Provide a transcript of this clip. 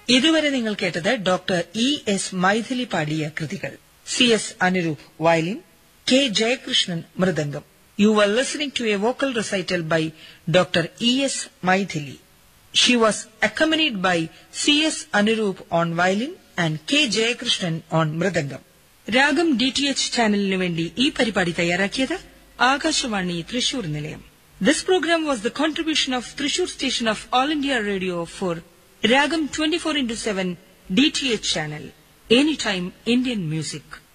ഇതുവരെ നിങ്ങൾ കേട്ടത് ഡോക്ടർ ഇ എസ് മൈഥിലി പാടിയ കൃതികൾ C S Anuroop violin K Jayakrishnan mridangam you are listening to a vocal recital by doctor E S Mythili she was accompanied by C S Anuroop on violin and K Jayakrishnan on mridangam ragam D T H ചാനലിനു വേണ്ടി ഈ പരിപാടി തയ്യാറാക്കിയത് ആകാശവാണി തൃശൂർ നിലയം this programme was the contribution of Thrissur station of All India Radio for ragam twenty four into seven D T H channel any time Indian music